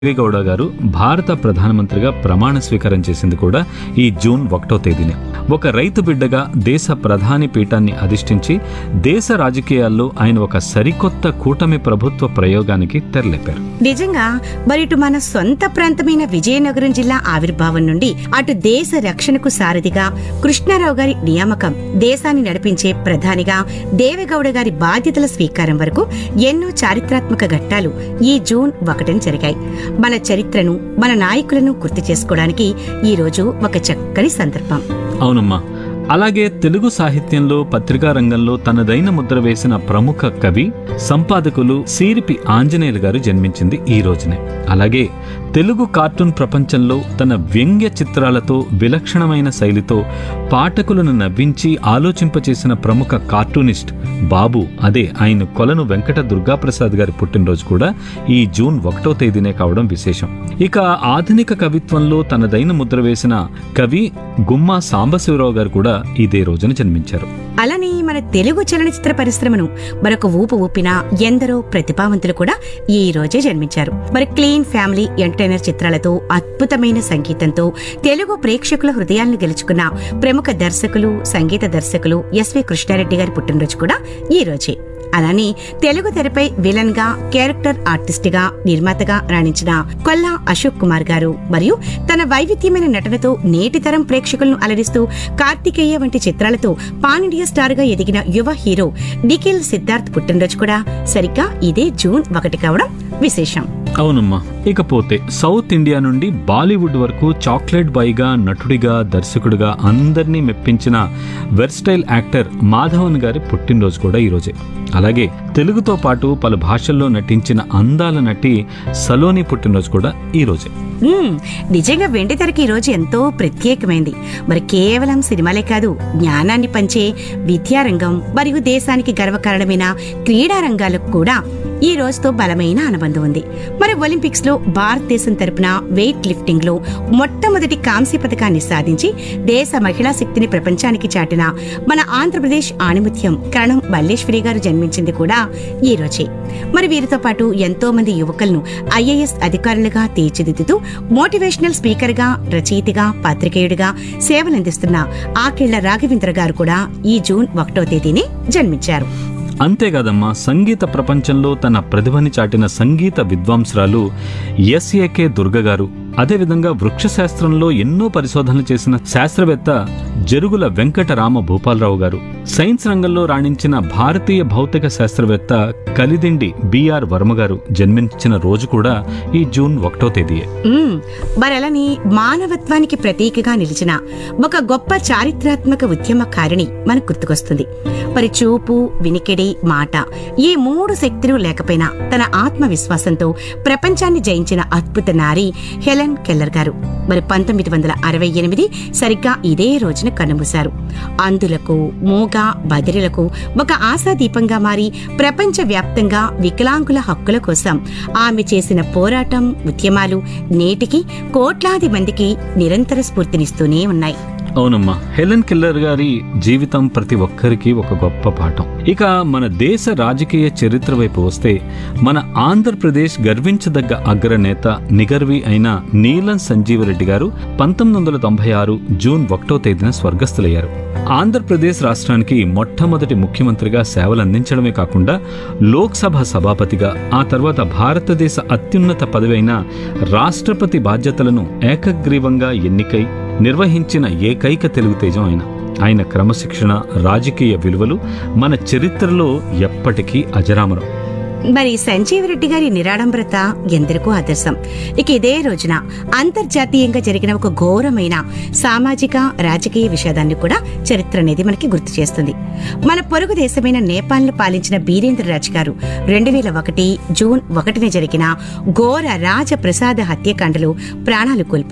దేవేగౌడ గారు భారత ప్రధానమంత్రిగా ప్రమాణ స్వీకారం చేసింది కూడా ఈ జూన్ ఒకటో తేదీనే ఒక రైతు బిడ్డగా దేశ ప్రధాని పీఠాన్ని అధిష్ఠించి దేశ రాజకీయాల్లో ఆయన ఒక సరికొత్త కూటమి ప్రభుత్వ ప్రయోగానికి తెరలేపారు నిజంగా మరి ఇటు మన సొంత ప్రాంతమైన విజయనగరం జిల్లా ఆవిర్భావం నుండి అటు దేశ రక్షణకు సారథిగా కృష్ణారావు గారి నియామకం దేశాన్ని నడిపించే ప్రధానిగా దేవేగౌడ గారి బాధ్యతల స్వీకారం వరకు ఎన్నో చారిత్రాత్మక ఘట్టాలు ఈ జూన్ ఒకటిన జరిగాయి మన చరిత్రను మన నాయకులను గుర్తు చేసుకోవడానికి ఈ రోజు ఒక చక్కని సందర్భం అవునమ్మా అలాగే తెలుగు సాహిత్యంలో పత్రికా రంగంలో తనదైన ముద్ర వేసిన ప్రముఖ కవి సంపాదకులు సిరిపి ఆంజనేయులు గారు జన్మించింది ఈ రోజునే అలాగే తెలుగు కార్టూన్ ప్రపంచంలో తన వ్యంగ్య చిత్రాలతో విలక్షణమైన శైలితో పాఠకులను నవ్వించి ఆలోచింపచేసిన ప్రముఖ కార్టూనిస్ట్ బాబు అదే ఆయన కొలను వెంకట దుర్గాప్రసాద్ గారి పుట్టినరోజు కూడా ఈ జూన్ ఒకటో తేదీనే కావడం విశేషం ఇక ఆధునిక కవిత్వంలో తనదైన ముద్ర వేసిన కవి గుమ్మా సాంబశివరావు గారు కూడా ఇదే రోజున జన్మించారు అలానే మన తెలుగు చలనచిత్ర పరిశ్రమను మరొక ఊపు ఊపిన ఎందరో ప్రతిభావంతులు కూడా ఈ రోజే జన్మించారు మరి క్లీన్ ఫ్యామిలీ ఎంటర్టైనర్ చిత్రాలతో అద్భుతమైన సంగీతంతో తెలుగు ప్రేక్షకుల హృదయాలను గెలుచుకున్న ప్రముఖ దర్శకులు సంగీత దర్శకులు ఎస్వి కృష్ణారెడ్డి గారి పుట్టినరోజు కూడా ఈ రోజే అలానే తెలుగు తెరపై విలన్ గా క్యారెక్టర్ ఆర్టిస్ట్ గా నిర్మాతగా రాణించిన కొల్లా అశోక్ కుమార్ గారు మరియు తన వైవిధ్యమైన నటనతో నేటి తరం ప్రేక్షకులను అలరిస్తూ కార్తికేయ వంటి చిత్రాలతో పాన్ ఇండియా స్టార్ గా ఎదిగిన యువ హీరో నిఖిల్ సిద్ధార్థ్ పుట్టినరోజు కూడా సరిగ్గా ఇదే జూన్ ఒకటి కావడం విశేషం అవునమ్మా ఇకపోతే సౌత్ ఇండియా నుండి బాలీవుడ్ వరకు చాక్లెట్ బాయ్గా నటుడిగా దర్శకుడిగా అందరినీ మెప్పించిన వెర్స్టైల్ యాక్టర్ మాధవన్ గారి పుట్టినరోజు కూడా ఈరోజే అలాగే తెలుగుతో పాటు పలు భాషల్లో నటించిన అందాల నటి సలోని పుట్టినరోజు కూడా ఈ రోజే మ్మ్, నిజంగా వెండి తెరకి ఈ రోజు ఎంతో ప్రత్యేకమైంది మరి కేవలం సినిమాలే కాదు జ్ఞానాన్ని పంచే విద్యారంగం మరియు దేశానికి గర్వకారణమైన క్రీడా రంగాలకు కూడా ఈ రోజుతో బలమైన అనుబంధం ఉంది మరి ఒలింపిక్స్ లో భారతదేశం తరపున వెయిట్ లిఫ్టింగ్ లో మొట్టమొదటి కాంస్య పథకాన్ని సాధించి దేశ మహిళా శక్తిని ప్రపంచానికి చాటిన మన ఆంధ్రప్రదేశ్ ఆణిముత్యం కరణం మల్లేశ్వరి గారు జన్మించింది కూడా ఈ రోజే మరి వీరితో పాటు ఎంతో మంది యువకులను ఐఏఎస్ అధికారులుగా తీర్చిదిద్దుతూ మోటివేషనల్ స్పీకర్ గా రచయితగా పత్రికేయుడిగా సేవలందిస్తున్న ఆకేళ్ల రాఘవేంద్ర గారు కూడా ఈ జూన్ ఒకటో తేదీని జన్మించారు అంతేకాదమ్మా సంగీత ప్రపంచంలో తన ప్రతిభని చాటిన సంగీత విద్వాంసురాలు ఎస్ఏకే దుర్గ గారు అదేవిధంగా వృక్షశాస్త్రంలో ఎన్నో పరిశోధనలు చేసిన శాస్త్రవేత్త జరుగుల వెంకటరామ భూపాలరావు గారు సైన్స్ రంగంలో రాణించిన భారతీయ భౌతిక శాస్త్రవేత్త కలిదిండి బిఆర్ వర్మ గారు జన్మించిన రోజు కూడా ఈ జూన్ ఒకటో తేదీయే మ్మ్. మరి అలానే మానవత్వానికి ప్రతీకగా నిలిచిన ఒక గొప్ప చారిత్రాత్మక ఉద్యమకారిణి మనకు గుర్తుకొస్తుంది మరి చూపు వినికిడి మాట ఈ మూడు శక్తులు లేకపోయినా తన ఆత్మవిశ్వాసంతో ప్రపంచాన్ని జయించిన అద్భుత నారి హెలెన్ కెల్లర్ గారు మరి పంతొమ్మిది వందల అరవై ఎనిమిది సరిగ్గా ఇదే రోజున కన్నుమూశారు అందులకు మూగ బదిరిలకు ఒక ఆశాదీపంగా మారి ప్రపంచ వ్యాప్తంగా వికలాంగుల హక్కుల కోసం ఆమె చేసిన పోరాటం ఉద్యమాలు నేటికి కోట్లాది మందికి నిరంతర స్ఫూర్తినిస్తూనే ఉన్నాయి అవునమ్మా హెలెన్ కిల్లర్ గారి జీవితం ప్రతి ఒక్కరికి ఒక గొప్ప పాఠం ఇక మన దేశ రాజకీయ చరిత్ర వైపు వస్తే మన ఆంధ్రప్రదేశ్ గర్వించదగ్గ అగ్రనేత నిగర్వి అయిన నీలం సంజీవరెడ్డి గారు పంతొమ్మిది వందల తొంభై ఆరు జూన్ ఒకటో తేదీన స్వర్గస్థులయ్యారు ఆంధ్రప్రదేశ్ రాష్ట్రానికి మొట్టమొదటి ముఖ్యమంత్రిగా సేవలందించడమే కాకుండా లోక్సభ సభాపతిగా ఆ తర్వాత భారతదేశ అత్యున్నత పదవైన రాష్ట్రపతి బాధ్యతలను ఏకగ్రీవంగా ఎన్నికై నిర్వహించిన ఏకైక తెలుగు తేజం ఆయన ఆయన క్రమశిక్షణ రాజకీయ విలువలు మన చరిత్రలో ఎప్పటికీ అజరామరం మరి సంజీవ్ రెడ్డి గారి నిరాడంబరత ఎందరికో ఆదర్శం ఇక ఇదే రోజున అంతర్జాతీయంగా జరిగిన ఒక ఘోరమైన సామాజిక రాజకీయ విషాదాన్ని కూడా చరిత్ర అనేది మనకి గుర్తు చేస్తుంది మన పొరుగు దేశమైన నేపాల్ను పాలించిన బీరేంద్ర రాజ్ గారు రెండు వేల ఒకటి జూన్ ఒకటిన జరిగిన ఘోర రాజ ప్రసాద హత్యాకాండలో ప్రాణాలు కోల్పోయారు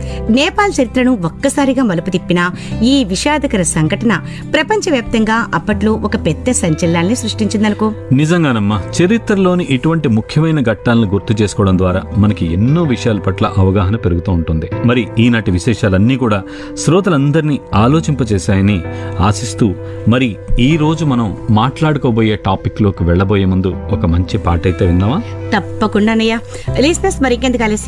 నేపాల్ చరిత్రను ఒక్కసారిగా మలుపు తిప్పిన ఈ విషాదకర సంఘటన ప్రపంచవ్యాప్తంగా అప్పట్లో ఒక పెద్ద సంచలనాన్ని సృష్టించిందనుకో నిజంగానమ్మా చరిత్రలోని ఇటువంటి ముఖ్యమైన ఘట్టాలను గుర్తు చేసుకోవడం ద్వారా మనకి ఎన్నో విషయాల పట్ల అవగాహన పెరుగుతూ ఉంటుంది మరి ఈనాటి విశేషాలన్నీ కూడా శ్రోతలందరినీ ఆలోచింపచేశాయని ఆశిస్తూ మరి ఈ రోజు మనం మాట్లాడుకోబోయే టాపిక్ లోకి వెళ్ళబోయే ముందు ఒక మంచి పాట అయితే విన్నావా తప్పకుండానయ్యా లిజినెస్ మరికెందుకు ఆలస్యం